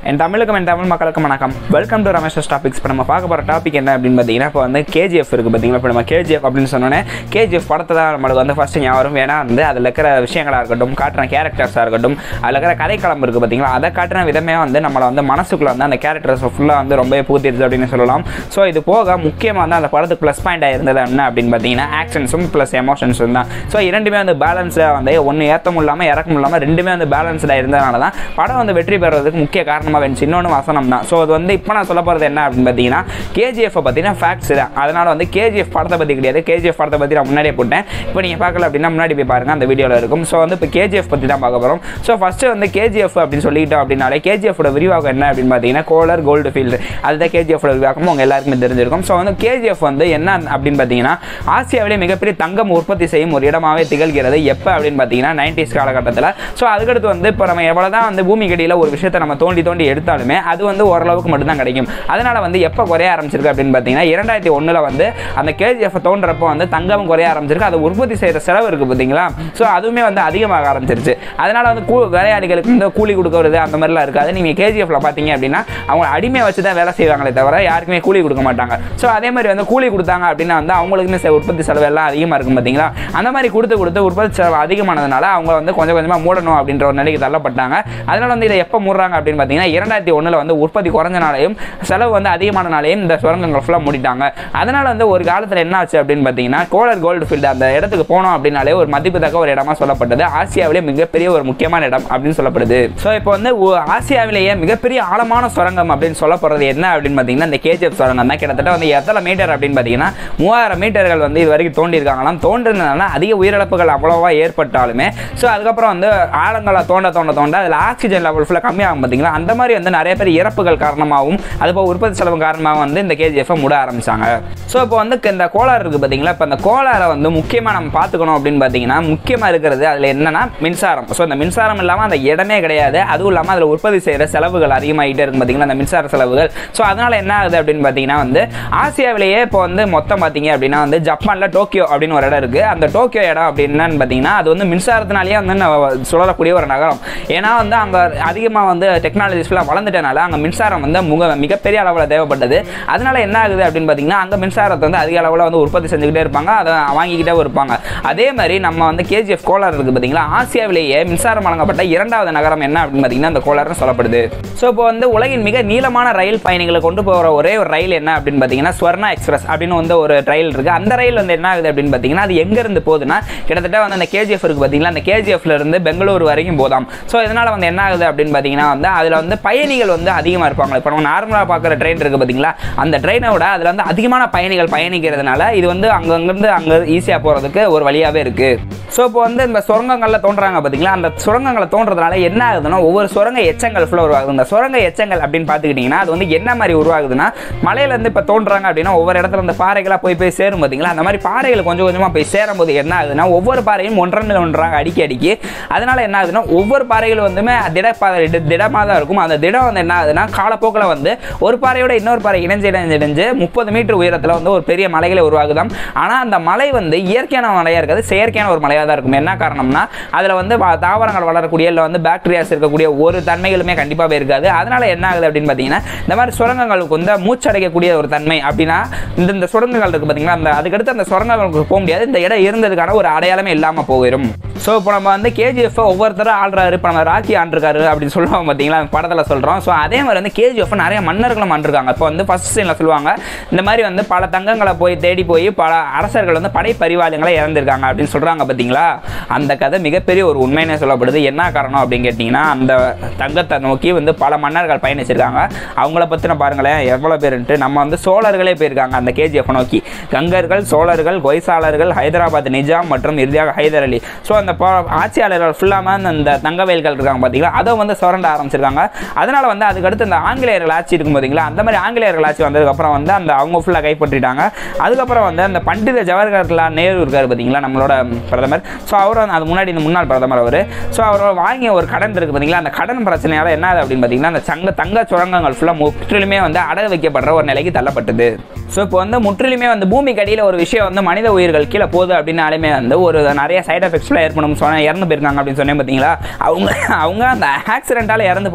என் தமிழுக்கும் என் தமிழ் மக்களுக்கும் வணக்கம் வெல்கம் டு ரமேஷ் டாபிக்ஸ் இப்போ நம்ம பார்க்க போகிற டாபிக் என்ன அப்படின்னு பார்த்தீங்கன்னா இப்போ வந்து கேஜிஎஃப் இருக்குது பார்த்தீங்களா இப்போ நம்ம கேஜிஎஃப் அப்படின்னு சொன்னோன்னே கேஜிஎஃப் படத்தை தான் நம்மளுக்கு வந்து ஃபஸ்ட்டு ஞாபகம் வரும் ஏன்னா வந்து அதில் இருக்கிற விஷயங்களாக இருக்கட்டும் காட்டுற கேரக்டர்ஸாக இருக்கட்டும் அதில் இருக்கிற கதைக்களம் இருக்குது பார்த்தீங்களா அதை காட்டுற விதமே வந்து நம்மளை வந்து மனசுக்குள்ளே வந்து அந்த கேரக்டர்ஸ் ஃபுல்லாக வந்து ரொம்பவே பூத்திருது அப்படின்னு சொல்லலாம் ஸோ இது போக முக்கியமாக வந்து அந்த படத்துக்கு ப்ளஸ் பாயிண்ட் இருந்தது என்ன அப்படின்னு பார்த்தீங்கன்னா ஆக்ஷன்ஸும் ப்ளஸ் எமோஷன்ஸும் தான் ஸோ இரண்டுமே வந்து பேலன்ஸாக வந்து ஒன்று ஏற்றமும் இல்லாமல் இறக்கமும் இல்லாமல் ரெண்டுமே வந்து பேலன்ஸ்டாக இருந்ததுனால தான் படம் வந்து வெற்றி பெறுறதுக்கு முக்கிய காரணமாக இருந்துச்சு இன்னொன்று வசனம் தான் ஸோ அது வந்து இப்போ நான் சொல்ல போகிறது என்ன அப்படின்னு பார்த்தீங்கன்னா கேஜிஎஃப் பார்த்தீங்கன்னா ஃபேக்ட்ஸ் தான் அதனால் வந்து கேஜிஎஃப் படத்தை பற்றி கிடையாது கேஜிஎஃப் படத்தை பற்றி நான் முன்னாடியே போட்டேன் இப்போ நீங்கள் பார்க்கல அப்படின்னா முன்னாடி போய் பாருங்கள் அந்த வீடியோவில் இருக்கும் ஸோ வந்து இப்போ கேஜிஎஃப் பற்றி தான் பார்க்க போகிறோம் ஸோ ஃபஸ்ட்டு வந்து கேஜிஎஃப் அப்படின்னு சொல்லிட்டோம் அப்படின்னாலே கேஜிஎஃபோட விரிவாக்கம் என்ன அப்படின்னு பார்த்தீங்கன்னா கோலர் கோல்டு ஃபீல்டு அதுதான் கேஜிஎஃபோட விரிவாக்கம் உங்கள் எல்லாருக்குமே தெரிஞ்சிருக்கும் ஸோ வந்து கேஜிஎஃப் வந்து என்ன அப்படின்னு பார்த்தீங்கன்னா ஆசியாவிலே மிகப்பெரிய தங்கம் உற்பத்தி செய்யும் ஒரு இடமாவே திகழ்கிறது எப்போ அப்படின்னு பார்த்தீங்கன்னா நைன்டிஸ் காலகட்டத்தில் ஸோ அதுக்கடுத்து வந்து இப்போ நம்ம எவ்வளோ தான் வந்து பூமி கடியில் ஒரு விஷயத்தை நம்ம தோண்டி தோண்டி எடுத்தாலுமே அது வந்து ஓரளவுக்கு மட்டும்தான் கிடைக்கும் அதனால் வந்து எப்போ குறைய ஆரம்பிச்சிருக்கு அப்படின்னு பார்த்தீங்கன்னா இரண்டாயிரத்தி ஒன்றில் வந்து அந்த கேஜிஎஃப் தோன்றப்போ வந்து தங்கம் குறைய ஆரம்பிச்சிருக்கு அதை உற்பத்தி செய்கிற செலவு இருக்குது பார்த்தீங்களா ஸோ அதுவுமே வந்து அதிகமாக ஆரம்பிச்சிருச்சு அதனால் வந்து கூ வேலையாளிகளுக்கு வந்து கூலி கொடுக்கறது அந்த மாதிரிலாம் இருக்காது நீங்கள் கேஜிஎஃப்ல பார்த்தீங்க அப்படின்னா அவங்க அடிமை வச்சு தான் வேலை செய்வாங்களே தவிர யாருக்குமே கூலி கொடுக்க மாட்டாங்க ஸோ அதே மாதிரி வந்து கூலி கொடுத்தாங்க அப்படின்னா வந்து அவங்களுக்குமே செ- உற்பத்தி செலவு எல்லாம் அதிகமாக இருக்கும் பார்த்தீங்களா அந்த மாதிரி கொடுத்து கொடுத்து உற்பத்தி செலவு அதிகமானதுனால அவங்க வந்து கொஞ்சம் கொஞ்சமாக மூடணும் அப்படின்ற ஒரு நிலைக்கு தள்ளப்பட்டாங்க அதனால வந்து இதை எப்போ மூடுறாங்க அப்படின்னு பார்த்தீங்கன்னா இரண்டாயிரத்தி ஒன்றில் வந்து உற்பத்தி குறைஞ்சனாலையும் செலவு வந்து அதிகமானனாலையும் இந்த சுரங்கங்கள் ஃபுல்லாக மூடிட்டாங்க அதனால வந்து ஒரு காலத்தில் என்ன ஆச்சு அப்படின்னு பார்த்தீங்கன்னா கோலர் கோல்டு ஃபீல்டு அந்த இடத்துக்கு போனோம் அப்படின்னாலே ஒரு மதிப்புத்தக்க ஒரு இடமா சொல்லப்பட்டது ஆசியாவிலே மிகப்பெரிய ஒரு முக்கியமான இடம் அப்படின்னு சொல்லப்படுது ஸோ இப்போ வந்து ஒ- ஆசியாவிலேயே மிகப்பெரிய ஆழமான சுரங்கம் அப்படின்னு சொல்லப்படுறது என்ன அப்படின்னு பார்த்தீங்கன்னா இந்த கேஜிஎஃப் சுரங்கம் தான் கிட்டத்தட்ட வந்து எத்தனை மீட்டர் அப்படின்னு பார்த்தீங்கன்னா மூவாயிரம் மீட்டர்கள் வந்து இது வரைக்கும் தோண்டி இருக்காங்களாம் தோன்றதுனால அதிக உயிரிழப்புகள் அவ்வளோவா ஏற்பட்டாலுமே ஸோ அதுக்கப்புறம் வந்து ஆழங்களை தோண்ட தோண்ட தோண்ட அதில் ஆக்சிஜன் லெவல் ஃபுல்லாக கம்மியாகும் பார்த்தீங்களா அந்த மாதிரி வந்து நிறைய பேர் இறப்புகள் காரணமாகவும் அதுபோல் உற்பத்தி செலவு காரணமாக வந்து இந்த கேஜிஎஃப் மூட ஆரம்பிச்சாங்க ஸோ இப்போ வந்து இந்த கோளாறு இருக்குது பார்த்தீங்களா இப்போ அந்த கோளாறை வந்து முக்கியமாக நம்ம பார்த்துக்கணும் அப்படின்னு பார்த்தீங்கன்னா முக்கியமாக இருக்கிறது அதில் என்னன்னா மின்சாரம் ஸோ அந்த மின்சாரம் இல்லாமல் அந்த இடமே கிடையாது அதுவும் இல்லாமல் அதில் உற்பத்தி செய்கிற செலவுகள் அதிகமாகிட்டே இருக்கும் பார்த்தீங்களா அந்த மின்சார செலவுகள் ஸோ அதனால் என்ன ஆகுது அப்படின்னு பார்த்தீங்கன்னா வந்து ஆசியாவிலேயே இப்போ வந்து மொத்தம் பார்த்தீங்க அப்படின்னா வந்து ஜப்பானில் டோக்கியோ அப்படின்னு ஒரு இடம் இருக்குது அந்த டோக்கியோ இடம் அப்படின்னு என்னன்னு பார்த்தீங்கன்னா அது வந்து மின்சாரத்தினாலேயே வந்து ந- சுழலக்கூடிய ஒரு நகரம் ஏன்னா வந்து அங்கே அதிகமாக வந்து டெக்னாலஜிஸ் ஃபுல்லாக வளர்ந்துட்டனால அங்கே மின்சாரம் வந்து முக மிகப்பெரிய அளவில் தேவைப்பட்டது அதனால என்ன ஆகுது அப்படின்னு பார்த்தீங்கன்னா அங்கே மின்சாரத்தை வந்து அதிக அளவில் வந்து உற்பத்தி செஞ்சுக்கிட்டே இருப்பாங்க அதை வாங்கிக்கிட்டே இருப்பாங்க அதே மாதிரி நம்ம வந்து கேஜிஎஃப் கோலார் இருக்குது பார்த்தீங்களா ஆசியாவிலேயே மின்சாரம் வழங்கப்பட்ட இரண்டாவது நகரம் என்ன அப்படின்னு பார்த்தீங்கன்னா அந்த கோலார்னு சொல்லப்படுது ஸோ இப்போ வந்து உலகின் மிக நீளமான ரயில் பயணிகளை கொண்டு போகிற ஒரே ஒரு ரயில் என்ன அப்படின்னு பார்த்தீங்கன்னா ஸ்வர்ணா எக்ஸ்பிரஸ் அப்படின்னு வந்து ஒரு ரயில் இருக்குது அந்த ரயில் வந்து என்ன ஆகுது அப்படின்னு பார்த்தீங்கன்னா அது எங்கேருந்து போகுதுன்னா கிட்டத்தட்ட வந்து அந்த கேஜிஎஃப் இருக்குது பார்த்தீங்களா அந்த கேஜிஎஃப்ல இருந்து பெங்களூர் வரைக்கும் போதாம் ஸோ இதனால் வந்து என்ன ஆகுது அப்படின்னு பார்த்தீங்கன்னா வந்து அதில் வந்து பயணிகள் வந்து அதிகமாக இருப்பாங்க இப்போ நம்ம நார்மலாக பார்க்குற ட்ரெயின் இருக்குது பார்த்தீங்களா அந்த ட்ரெயினை விட அதில் வந்து அதிகமான பயணிகள் பயணிக்கிறதுனால இது வந்து அங்கங்கிருந்து அங்கே ஈஸியாக போகிறதுக்கு ஒரு வழியாகவே இருக்குது ஸோ இப்போ வந்து இந்த சுரங்கங்களில் தோன்றாங்க பார்த்தீங்களா அந்த சுரங்கங்களை தோன்றதுனால என்ன ஆகுதுன்னா ஒவ்வொரு சுரங்க எச்சங்கள் ஃபுல்லாக உருவாகுது இந்த சுரங்க எச்சங்கள் அப்படின்னு பார்த்துக்கிட்டிங்கன்னா அது வந்து என்ன மாதிரி உருவாகுதுன்னா மலையிலேருந்து இப்போ தோன்றாங்க அப்படின்னா ஒவ்வொரு இடத்துல இந்த பாறைகளாக போய் போய் சேரும் பார்த்தீங்களா அந்த மாதிரி பாறைகள் கொஞ்சம் கொஞ்சமாக போய் சேரும்போது என்ன ஆகுதுன்னா ஒவ்வொரு பாறையும் ஒன்றரை ஒன்றாங்க அடிக்கி அடிக்கி அதனால என்ன ஆகுதுன்னா ஒவ்வொரு பாறைகளும் வந்துமே திடப்பாதை திடமாக தான் இருக்கும் அந்த திடம் வந்து என்ன ஆகுதுன்னா காலப்போக்கில் வந்து ஒரு பாறையோட இன்னொரு பாறை இணைஞ்சு இணைஞ்சு இணைஞ்சு முப்பது மீட்டர் உயரத்தில் வந்து ஒரு பெரிய மலைகளை உருவாகுதாம் ஆனால் அந்த மலை வந்து இயற்கையான மலையாக இருக்காது செயற்கையான ஒரு மலையாக தான் இருக்கும் என்ன காரணம்னா அதில் வந்து வ- தாவரங்கள் வளரக்கூடிய இல்லை வந்து பாக்டீரியாஸ் இருக்கக்கூடிய ஒரு தன்மைகளுமே கண்டிப்பாகவே இருக்காது அதனால என்ன ஆகுது அப்படின்னு பார்த்தீங்கன்னா இந்த மாதிரி சுரங்கங்களுக்கு வந்து மூச்சடைக்கக்கூடிய ஒரு தன்மை அப்படின்னா இந்த இந்த சுரங்கங்கள் இருக்குது பார்த்தீங்களா அந்த அதுக்கடுத்து அந்த சுரங்கங்களுக்கு போக முடியாது இந்த இடம் இருந்ததுக்கான ஒரு அடையாளமே இல்லாமல் போயிடும் ஸோ இப்போ நம்ம வந்து கேஜிஎஃப் ஒவ்வொருத்தரும் ஆள்றாரு இப்போ நம்ம ராக்கி ஆண்டிருக்காரு அப்படின்னு சொல்லுவாங்க பார்த்தீங்களா அந்த படத்தில் சொல்கிறோம் ஸோ அதே மாதிரி வந்து கேஜிஎஃப் நிறைய மன்னர்களும் ஆண்டிருக்காங்க இப்போ வந்து ஃபர்ஸ்ட் சீனில் சொல்லுவாங்க இந்த மாதிரி வந்து பல தங்கங்களை போய் தேடி போய் பல அரசர்கள் வந்து படை பரிவாரங்களை இறந்திருக்காங்க அப்படின்னு சொல்கிறாங்க பார்த்தீங்களா அந்த கதை மிகப்பெரிய ஒரு உண்மையினே சொல்லப்படுது என்ன காரணம் அப்படின்னு கேட்டிங்கன்னா அந்த தங்கத்தை நோக்கி வந்து பல மன்னர்கள் பயணிச்சிருக்காங்க அவங்கள பற்றின பாருங்களேன் எவ்வளோ பேருன்ட்டு நம்ம வந்து சோழர்களே போயிருக்காங்க அந்த கேஜிஎஃப் நோக்கி கங்கர்கள் சோழர்கள் கொய்சாளர்கள் ஹைதராபாத் நிஜாம் மற்றும் இறுதியாக ஹைதர் அலி ஸோ அந்த ப- ஆட்சியாளர்கள் ஃபுல்லாம அந்த தங்க வயல்கள் இருக்காங்க பார்த்தீங்களா அதை வந்து சுரண்ட ஆரம்பிச்சிருக்காங்க அதனால வந்து அதுக்கடுத்து அந்த ஆங்கிலேயர்கள் ஆட்சி இருக்கும் பார்த்தீங்களா அந்த மாதிரி ஆங்கிலேயர்கள் ஆட்சி வந்ததுக்கப்புறம் வந்து அந்த அவங்க ஃபுல்லாக கைப்பற்றிட்டாங்க அதுக்கப்புறம் வந்து அந்த பண்டித ஜவஹர்லால் நேரு இருக்காரு பார்த்தீங்களா நம்மளோட பிரதமர் ஸோ அவர் வந்து அது முன்னாடி இந்த முன்னாள் பிரதமர் அவர் ஸோ அவர் வாங்கிய ஒரு கடன் இருக்கு பார்த்தீங்களா அந்த கடன் பிரச்சனையால என்ன ஆகுது அப்படின்னு பார்த்தீங்கன்னா அந்த சங்க தங்க சுரங்கங்கள் ஃபுல்லாக முற்றிலுமே வந்து அடகு வைக்கப்படுற ஒரு நிலைக்கு தள்ளப்பட்டது ஸோ இப்போ வந்து முற்றிலுமே வந்து பூமிக்கு அடியில் ஒரு விஷயம் வந்து மனித உயிர்கள் கீழே போகுது அப்படின்னாலுமே வந்து ஒரு நிறைய சைடு எஃபெக்ட்ஸ்லாம் ஏற்படும் சொன்ன இறந்து போயிருக்காங்க அப்படின்னு சொன்னேன் பார்த்தீங்களா அவங்க அவங்க அந்த ஆக்சிடென்ட்டால் இறந்து போனதை விட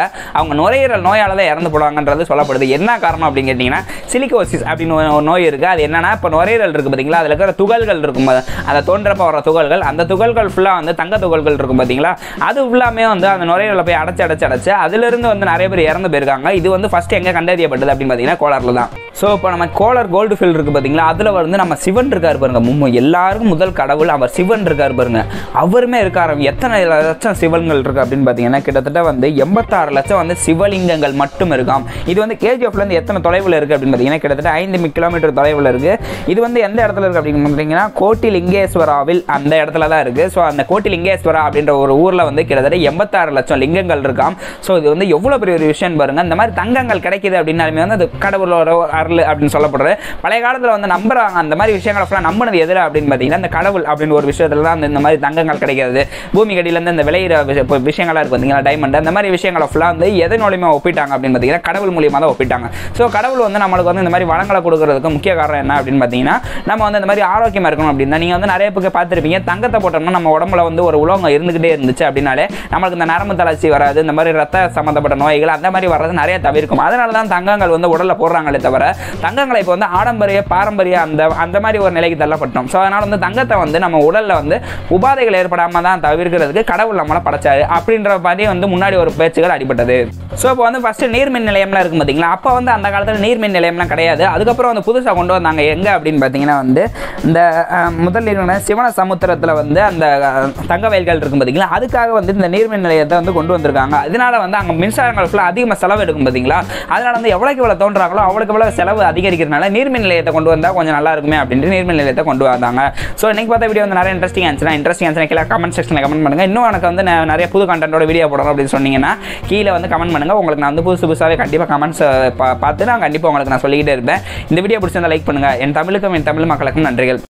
அவங்க நுரையீரல் நோயால் தான் இறந்து போடுவாங்கன்றது சொல்லப்படுது என்ன காரணம் அப்படின்னு கேட்டிங்கன்னா சிலிகோசிஸ் அப்படின்னு ஒரு ஒரு நோய் இருக்குது அது என்னன்னா இப்போ நுரையீரல் இருக்குது பார்த்தீங்களா அதில் இருக்கிற துகள்கள் இருக்கும் பாரு, அதை தோன்றப்ப வர துகள்கள் அந்த துகள்கள் ஃபுல்லாக வந்து தங்க துகள்கள் இருக்கும் பார்த்தீங்களா அது ஃபுல்லாமே வந்து அந்த நுரையீரலை போய் அடைச்சு அடைச்சு அடைச்சு அதிலிருந்து வந்து நிறைய பேர் இறந்து போயிருக்காங்க இது வந்து ஃபர்ஸ்ட் எங்கே கண்டறியப்பட்டது அப்படின்னு பார்த்தீங்கன்னா கோளாறுல தான் ஸோ இப்போ நம்ம கோலர் கோல்டு ஃபீல்டு இருக்குது பார்த்தீங்களா அதில் வந்து நம்ம சிவன் இருக்கார் பாருங்க மும்மு எல்லாருக்கும் முதல் கடவுள் அவர் சிவன் இருக்கார் பாருங்க அவருமே இருக்கார் எத்தனை லட்சம் சிவன்கள் இருக்கு அப்படின்னு பார்த்தீங்கன்னா கிட்டத்தட்ட வந்து எண்பத்தாறு லட்சம் வந்து சிவலிங்கங்கள் மட்டும் இருக்காம் இது வந்து கேஜிஎஃப்லேருந்து எத்தனை தொலைவில் இருக்குது அப்படின்னு பார்த்தீங்கன்னா கிட்டத்தட்ட ஐந்து கிலோமீட்டர் தொலைவில் இருக்குது இது வந்து எந்த இடத்துல இருக்குது அப்படின்னு பார்த்தீங்கன்னா கோட்டி லிங்கேஸ்வராவில் அந்த இடத்துல தான் இருக்குது ஸோ அந்த கோட்டி லிங்கேஸ்வரா அப்படின்ற ஒரு ஊரில் வந்து கிட்டத்தட்ட எண்பத்தாறு லட்சம் லிங்கங்கள் இருக்காம் ஸோ இது வந்து எவ்வளோ பெரிய ஒரு விஷயம் பாருங்க இந்த மாதிரி தங்கங்கள் கிடைக்குது அப்படின்னாலுமே வந்து அது கடவுளோட அருள் அப்படின்னு சொல்லப்படுறது பழைய காலத்தில் வந்து நம்புறாங்க அந்த மாதிரி விஷயங்களை ஃபுல்லாக நம்பினது எதிர அப்படின்னு பார்த்தீங்கன்னா இந்த கடவுள் அப்படின்னு ஒரு விஷயத்துல தான் அந்த இந்த மாதிரி தங்கங்கள் கிடைக்கிறது பூமி கடியிலேருந்து இந்த விளையிற விஷ- இப்போ விஷயங்களா இருக்கு பார்த்தீங்களா டைமண்ட் அந்த மாதிரி விஷயங்களை ஃபுல்லாக வந்து எதை மூலியமா ஒப்பிட்டாங்க அப்படின்னு பார்த்தீங்கன்னா கடவுள் மூலியமாக தான் ஒப்பிட்டாங்க ஸோ கடவுள் வந்து நம்மளுக்கு வந்து இந்த மாதிரி வளங்களை கொடுக்கறதுக்கு முக்கிய காரணம் என்ன அப்படின்னு பார்த்தீங்கன்னா நம்ம வந்து இந்த மாதிரி ஆரோக்கியமாக இருக்கணும் அப்படின்னா நீங்கள் வந்து நிறைய பேருக்கு பார்த்துருப்பீங்க தங்கத்தை போட்டோம்னா நம்ம உடம்புல வந்து ஒரு உலகம் இருந்துகிட்டே இருந்துச்சு அப்படின்னாலே நம்மளுக்கு இந்த நரம்பு தளர்ச்சி வராது இந்த மாதிரி ரத்த சம்மந்தப்பட்ட நோய்கள் அந்த மாதிரி வர்றது நிறைய தவிர்க்கும் அதனால தான் தங்கங்கள் வந்து உடலில் போடுறாங்களே தவிர தங்கங்களை இப்போ வந்து ஆடம்பரிய பாரம்பரிய அந்த அந்த மாதிரி ஒரு நிலைக்கு தள்ளப்பட்டோம் ஸோ அதனால வந்து தங்கத்தை வந்து நம்ம உடலில் வந்து உபாதைகள் ஏற்படாமல் தான் தவிர்க்கிறதுக்கு கடவுள் நம்மளை படைச்சாரு அப்படின்ற மாதிரி வந்து முன்னாடி ஒரு பேச்சுகள் அடிபட்டது ஸோ இப்போ வந்து ஃபர்ஸ்ட் நீர்மின் நிலையம்லாம் இருக்கும் பார்த்தீங்களா அப்போ வந்து அந்த காலத்தில் நீர்மின் நிலையம்லாம் கிடையாது அதுக்கப்புறம் வந்து புதுசாக கொண்டு வந்தாங்க எங்கே அப்படின்னு பார்த்தீங்கன்னா வந்து இந்த அஹ், முதல் நிறுவன சிவன சமுத்திரத்தில் வந்து அந்த அஹ், தங்க வயல்கள் இருக்கும் பார்த்தீங்களா அதுக்காக வந்து இந்த நீர்மின் நிலையத்தை வந்து கொண்டு வந்திருக்காங்க அதனால வந்து அங்கே மின்சாரங்கள் ஃபுல்லாக அதிகமாக செலவு எடுக்கும் பார்த்தீங்களா அதனால வந்து எவ்வளோக்கு எவ்வளோ தோன்றாங்களோ அவ்வளோக்கு எவ்வளோ செலவு அதிகரிக்கிறதுனால நீர்மின் நிலையத்தை கொண்டு வந்தால் கொஞ்சம் நல்லா இருக்குமே அப்படின்ட்டு நீர்மின் நிலையத்தை கொண்டு வந்தாங்க ஸோ இன்னைக்கு பார்த்த வீடியோ வந்து நிறைய இன்ட்ரெஸ்டிங் ஆச்சுன்னா இன்ட்ரெஸ்டிங் ஆச்சுன்னா கீழே கமெண்ட் செக்ஷனில் கமெண்ட் பண்ணுங்க இன்னும் எனக்கு வந்து நெ- நிறைய புது கண்டென்ட்டோட வீடியோ போடணும் அப்படின்னு சொன்னீங்கன்னா கீழே வந்து கமெண்ட் பண்ணுங்க உங்களுக்கு நான் வந்து புதுசு புதுசாகவே கண்டிப்பாக கமெண்ட்ஸ் பார்த்து நான் கண்டிப்பாக உங்களுக்கு நான் சொல்லிக்கிட்டே இருப்பேன் இந்த வீடியோ பிடிச்சிருந்தா லைக் பண்ணுங்க என் தமிழுக்கும் என் தமிழ் மக்களுக்கும் நன்றிகள்